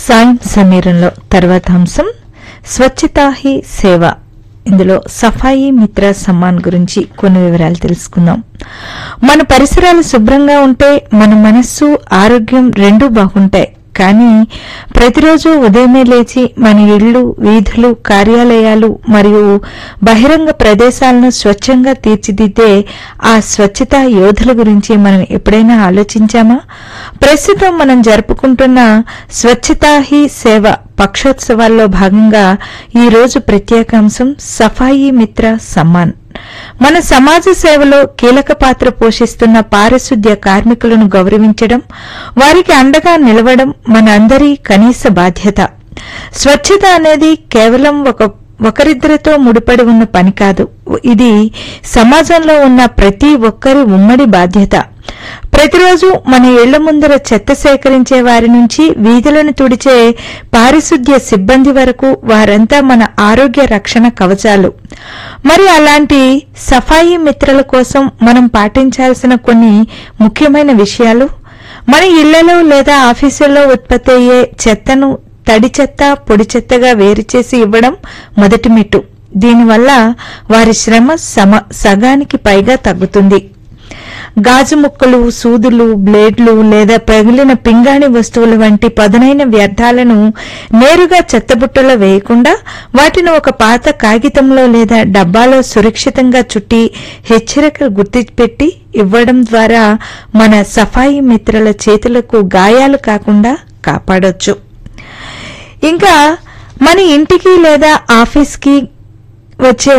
సాయం సమీరంలో తర్వాత అంశం స్వచ్ఛతా హీ సేవ ఇందులో సఫాయి మిత్ర సమ్మాన్ గురించి కొన్ని వివరాలు తెలుసుకుందాం మన పరిసరాలు శుభ్రంగా ఉంటే మన మనస్సు ఆరోగ్యం రెండూ బాగుంటాయి కానీ ప్రతిరోజు ఉదయమే లేచి మన ఇళ్లు వీధులు కార్యాలయాలు మరియు బహిరంగ ప్రదేశాలను స్వచ్ఛంగా తీర్చిదిద్దే ఆ స్వచ్ఛతా యోధుల గురించి మనం ఎప్పుడైనా ఆలోచించామా ప్రస్తుతం మనం జరుపుకుంటున్న స్వచ్ఛతా హీ సేవ పక్షోత్సవాల్లో భాగంగా ఈ రోజు ప్రత్యేకాంశం సఫాయి మిత్ర సమ్మాన్ మన సమాజ సేవలో కీలక పాత్ర పోషిస్తున్న పారిశుద్ధ్య కార్మికులను గౌరవించడం వారికి అండగా నిలవడం మన అందరి కనీస బాధ్యత స్వచ్ఛత అనేది కేవలం ఒక ఒకరిద్దరితో ముడిపడి ఉన్న పని కాదు ఇది సమాజంలో ఉన్న ప్రతి ఒక్కరి ఉమ్మడి బాధ్యత ప్రతిరోజు మన ఇళ్ల ముందర చెత్త సేకరించే వారి నుంచి వీధులను తుడిచే పారిశుద్ధ్య సిబ్బంది వరకు వారంతా మన ఆరోగ్య రక్షణ కవచాలు మరి అలాంటి సఫాయి మిత్రల కోసం మనం పాటించాల్సిన కొన్ని ముఖ్యమైన విషయాలు మన ఇళ్లలో లేదా ఆఫీసుల్లో ఉత్పత్తి అయ్యే చెత్తను తడి చెత్త పొడి చెత్తగా వేరు చేసి ఇవ్వడం మొదటి మెట్టు దీనివల్ల వారి శ్రమ సమ సగానికి పైగా తగ్గుతుంది గాజు ముక్కలు సూదులు బ్లేడ్లు లేదా పగిలిన పింగాణి వస్తువుల వంటి పదునైన వ్యర్థాలను నేరుగా చెత్తబుట్టలో వేయకుండా వాటిని ఒక పాత కాగితంలో లేదా డబ్బాలో సురక్షితంగా చుట్టి హెచ్చరిక గుర్తుపెట్టి ఇవ్వడం ద్వారా మన సఫాయి మిత్రుల చేతులకు గాయాలు కాకుండా కాపాడొచ్చు ఇంకా మన ఇంటికి లేదా ఆఫీస్కి వచ్చే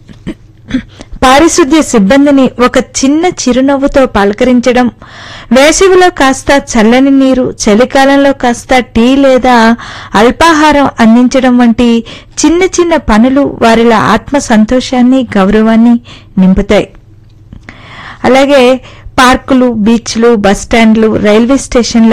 పారిశుద్ధ్య సిబ్బందిని ఒక చిన్న చిరునవ్వుతో పలకరించడం వేసవిలో కాస్త చల్లని నీరు చలికాలంలో కాస్త టీ లేదా అల్పాహారం అందించడం వంటి చిన్న చిన్న పనులు వారిలో ఆత్మ సంతోషాన్ని గౌరవాన్ని నింపుతాయి అలాగే పార్కులు బీచ్లు బస్టాండ్లు రైల్వే స్టేషన్ల